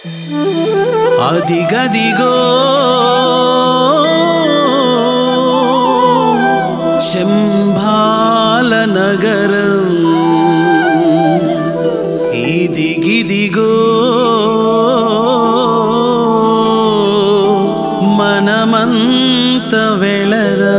అదిగదిగో శంభాల నగరం ఇదిగిదిగో మనమంత వెళదా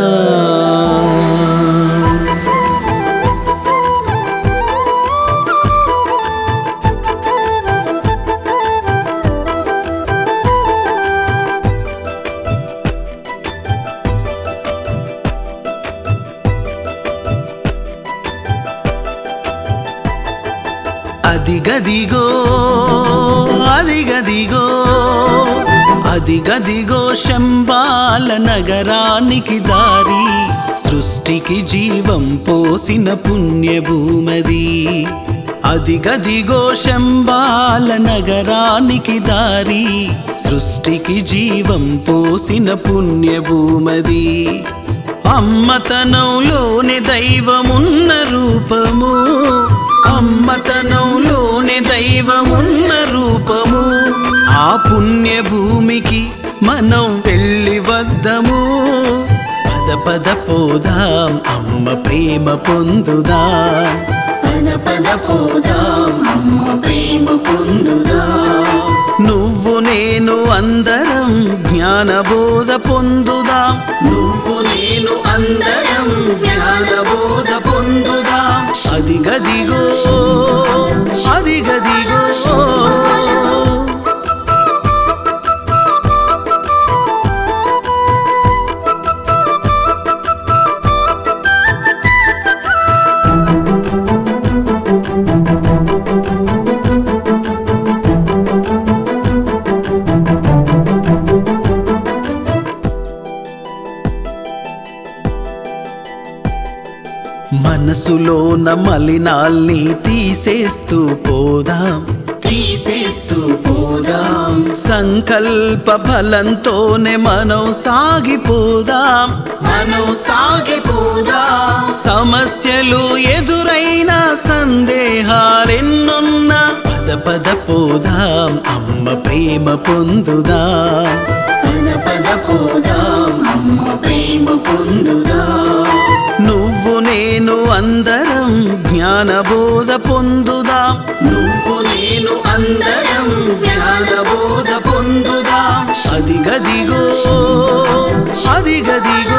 అదిగదిగో అదిగదిగో అదిగదిగో శంబాల నగరానికి దారి సృష్టికి జీవం పోసిన పుణ్యభూమది అదిగదిగో శంబాల నగరానికి దారి సృష్టికి జీవం పోసిన పుణ్యభూమది అమ్మతనంలోని దైవమున్న రూపము అమ్మతనంలోని దైవమున్న రూపము ఆ పుణ్య భూమికి మనం వెళ్ళి వద్దము పద పద పోదాం అమ్మ ప్రేమ పొందుదాం పద పద పోదాం అమ్మ ప్రేమ పొందుదాం నువ్వు నేను అందరం జ్ఞానబోధ పొందుదాం నువ్వు నేను అందరం జ్ఞానబోధ పొందుదాం అదిగదిగో అదిగదిగో మనసులోన మలినాల్ని తీసేస్తూ పోదాం తీసేస్తూ పోదాం సంకల్ప బలంతోనే మనం సాగిపోదాం మనం సాగిపోదాం సమస్యలు ఎదురైన సందేహాలెన్నున్నా పద పద పోదాం అమ్మ ప్రేమ పొందుదాం పద పద పోదాం అమ్మ ప్రేమ పొందుదాం నువ్వు నేను అందరం జ్ఞానబోధ పొందుదాం నువ్వు నేను అందరం జ్ఞానబోధ పొందుదాం అదిగదిగో అదిగదిగో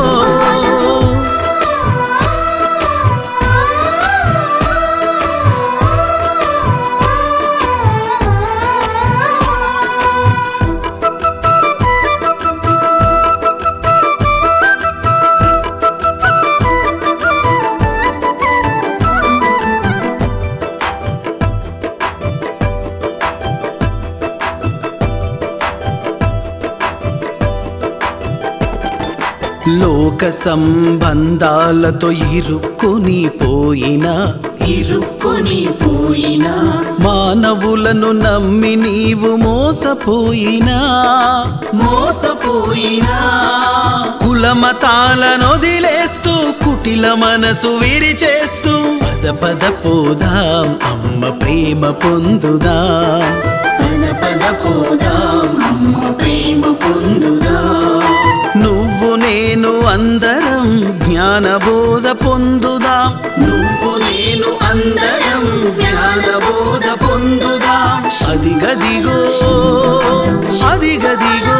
లోక సంబంధాలతో ఇరుక్కుని పోయినా ఇరుక్కుని పోయినా మానవులను నమ్మి నీవు మోసపోయినా మోసపోయినా కులమతాలను వదిలేస్తూ కుటిల మనసు విరిచేస్తూ పద పద పోదాం అమ్మ ప్రేమ పొందుదాం పద పద పోదాం అమ్మ ప్రేమ పొందుదాం నువ్వు నేను అందరం జ్ఞానబోధ పొందుదాం నువ్వు నేను అందరం జ్ఞానబోధ పొందుదాం అదిగదిగో అదిగదిగో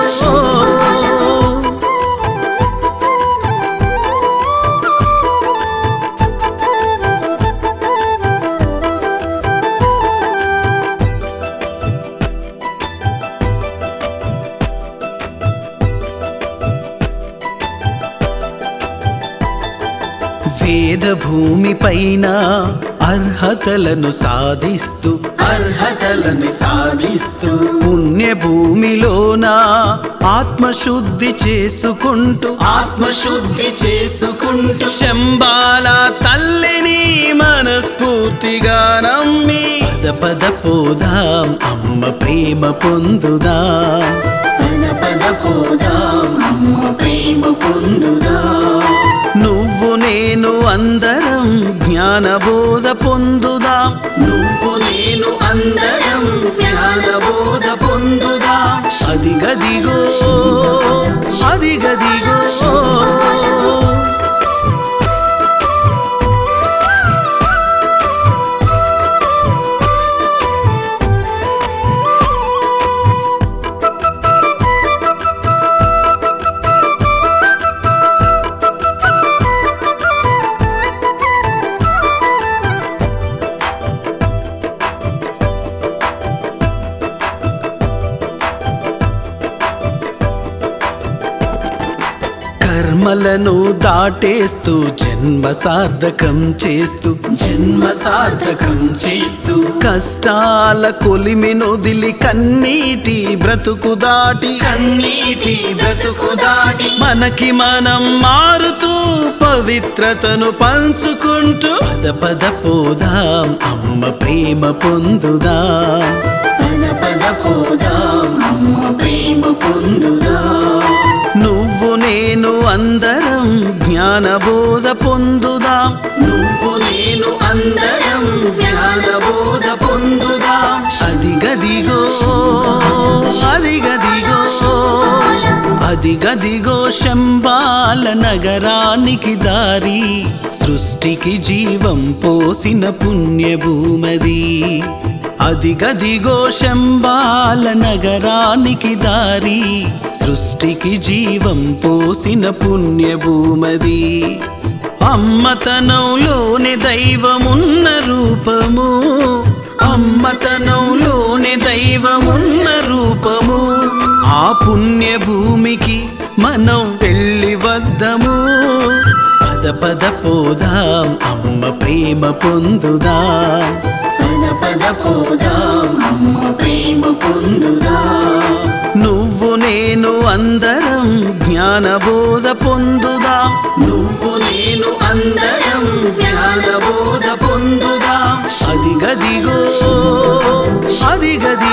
వేద భూమి పైన అర్హతలను సాధిస్తూ అర్హతలను సాధిస్తూ పుణ్య భూమిలోన ఆత్మశుద్ధి చేసుకుంటూ ఆత్మశుద్ధి చేసుకుంటూ శంబాల తల్లిని మనస్ఫూర్తిగా నమ్మి పద పద పోదాం అమ్మ ప్రేమ పొందుదాం పద పద పోదాం అమ్మ ప్రేమ పొందుదాం నువ్వు నేను అందరం జ్ఞానబోధ పొందుదాం నువ్వు నేను అందరం జ్ఞానబోధ అదిగదిగో అదిగదిగో కర్మలను దాటేస్తూ జన్మ సార్థకం చేస్తూ జన్మ సార్థకం చేస్తూ కష్టాల కొలిమి నొదిలి కన్నీటి బ్రతుకు దాటి కన్నీటి బ్రతుకు దాటి మనకి మనం మారుతూ పవిత్రతను పంచుకుంటూ పద పద పోదాం అమ్మ ప్రేమ పొందుదాం పద పద పోదాం అమ్మ ప్రేమ పొందుదాం నువ్వు నేను అందరం జ్ఞానబోధ పొందుదాం నువ్వు నేను అందరం జ్ఞానబోధ పొందుదాం అదిగదిగో అదిగదిగో అదిగదిగో శంబాల నగరానికి దారి సృష్టికి జీవం పోసిన పుణ్యభూమది అదిగదిగో శంబాల నగరానికి దారి సృష్టికి జీవం పోసిన పుణ్యభూమది అమ్మతనంలోని దైవమున్న రూపము అమ్మతనంలోని దైవమున్న రూపము ఆ పుణ్యభూమికి మనం వెళ్ళి వద్దము పద పద పోదాం అమ్మ ప్రేమ పొందుదాం పద పద పోదాం అమ్మ ప్రేమ పొందుదాం నువ్వు నేను అందరం జ్ఞానబోధ పొందుదాం నువ్వు నేను అందరం జ్ఞానబోధ పొందుదాం అదిగదిగో అదిగదిగో